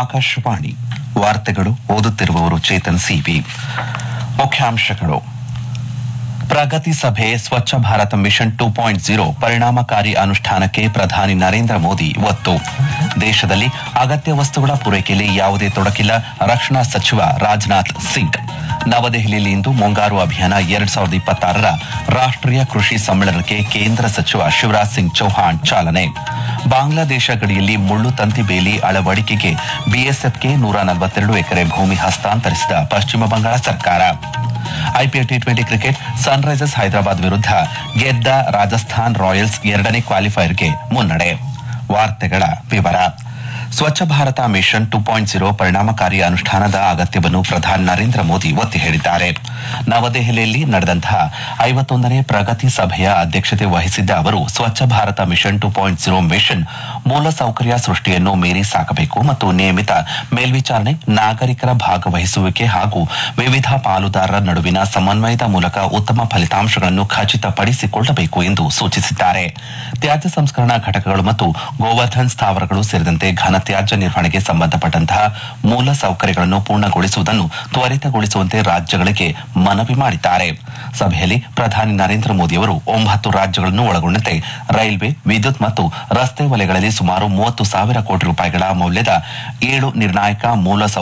ಆಕಾಶವಾಣಿ ವಾರ್ತೆಗಳು ಓದುತ್ತಿರುವವರು ಚೇತನ್ ಸಿವಿ ಮುಖ್ಯಾಂಶಗಳು ಪ್ರಗತಿ ಸಭೆ Swachh Bharat mission two point zero ಪರಿಣಾಮಕಾರಿ ಅನುಷ್ಠಾನಕ್ಕೆ ಪ್ರಧಾನಿ ನರೇಂದ್ರ ಮೋದಿ ಒತ್ತು ದೇಶದಲ್ಲಿ ಅಗತ್ಯ ವಸ್ತುಗಳ ಪೂರೈಕೆಯಲ್ಲಿ ಯಾವುದೇ ತೊಡಕಿಲ್ಲ ರಕ್ಷಣಾ ಸಚಿವ ರಾಜನಾಥ್ ಸಿಂಗ್ ನವದೆಹಲಿಯಲ್ಲಿ ಇಂದು ಮುಂಗಾರು ಅಭಿಯಾನ ಎರಡ್ ಸಾವಿರದ ಇಪ್ಪತ್ತಾರರ ರಾಷ್ಟ್ರೀಯ ಕೃಷಿ ಸಮ್ಮೇಳನಕ್ಕೆ ಕೇಂದ್ರ ಸಚಿವ ಶಿವರಾಜ್ ಸಿಂಗ್ ಚೌಹಾಣ್ ಚಾಲನೆ ಬಾಂಗ್ಲಾದೇಶ ಗಡಿಯಲ್ಲಿ ಮುಳ್ಳು ತಂತಿ ಬೇಲಿ ಅಳವಡಿಕೆಗೆ ಬಿಎಸ್ಎಫ್ಗೆ ನೂರ ನಲವತ್ತೆರಡು ಎಕರೆ ಭೂಮಿ ಹಸ್ತಾಂತರಿಸಿದ ಪಶ್ಚಿಮ ಬಂಗಾಳ ಸರ್ಕಾರ IPL T twenty cricket Sunrisers Hyderabad ವಿರುದ್ಧ ಗೆದ್ದ ರಾಜಸ್ಥಾನ್ ರಾಯಲ್ಸ್ ಎರಡನೇ ಕ್ವಾಲಿಫೈಯರ್ಗೆ ಮುನ್ನಡೆ ವಾರ್ತೆಗಳ ವಿವರ Swachh Bharat mission two point zero ಪರಿಣಾಮಕಾರಿ ಅನುಷ್ಠಾನದ ಅಗತ್ಯವನ್ನು ಪ್ರಧಾನಿ ನರೇಂದ್ರ ಮೋದಿ ಒತ್ತಿ ಹೇಳಿದ್ದಾರೆ ನವದೆಹಲಿಯಲ್ಲಿ ನಡೆದಂತಹ ಐವತ್ತೊಂದನೇ ಪ್ರಗತಿ ಸಭೆಯ ಅಧ್ಯಕ್ಷತೆ ವಹಿಸಿದ್ದ ಅವರು Swachh Bharat mission two point zero mission ಮೂಲಸೌಕರ್ಯ ಸೃಷ್ಟಿಯನ್ನು ಮೀರಿ ಸಾಕಬೇಕು ಮತ್ತು ನಿಯಮಿತ ಮೇಲ್ವಿಚಾರಣೆ ನಾಗರಿಕರ ಭಾಗವಹಿಸುವಿಕೆ ಹಾಗೂ ವಿವಿಧ ಪಾಲುದಾರರ ನಡುವಿನ ಸಮನ್ವಯದ ಮೂಲಕ ಉತ್ತಮ ಫಲಿತಾಂಶಗಳನ್ನು ಖಚಿತಪಡಿಸಿಕೊಳ್ಳಬೇಕು ಎಂದು ಸೂಚಿಸಿದ್ದಾರೆ ತ್ಯಾಜ್ಯ ಸಂಸ್ಕರಣಾ ಘಟಕಗಳು ಮತ್ತು ಗೋವರ್ಧನ್ ಸ್ಥಾವರಗಳು ಸೇರಿದಂತೆ ಘನತ್ಯಾಜ್ಯ ನಿರ್ವಹಣೆಗೆ ಸಂಬಂಧಪಟ್ಟಂತಹ ಮೂಲ ಸೌಕರ್ಯಗಳನ್ನು ಪೂರ್ಣಗೊಳಿಸುವುದನ್ನು ತ್ವರಿತಗೊಳಿಸುವಂತೆ ರಾಜ್ಯಗಳಿಗೆ ಮನವಿ ಮಾಡಿದ್ದಾರೆ ಸಭೆಯಲ್ಲಿ ಪ್ರಧಾನಿ ನರೇಂದ್ರ ಮೋದಿಯವರು ಒಂಬತ್ತು ರಾಜ್ಯಗಳನ್ನು ಒಳಗೊಂಡಂತೆ ರೈಲ್ವೆ ವಿದ್ಯುತ್ ಮತ್ತು ರಸ್ತೆ ವಲಯಗಳಲ್ಲಿ ಸುಮಾರು ಮೂವತ್ತು ಸಾವಿರ ಕೋಟಿ ರೂಪಾಯಿಗಳ ಮೌಲ್ಯದ ಏಳು ನಿರ್ಣಾಯಕ ಮೂಲ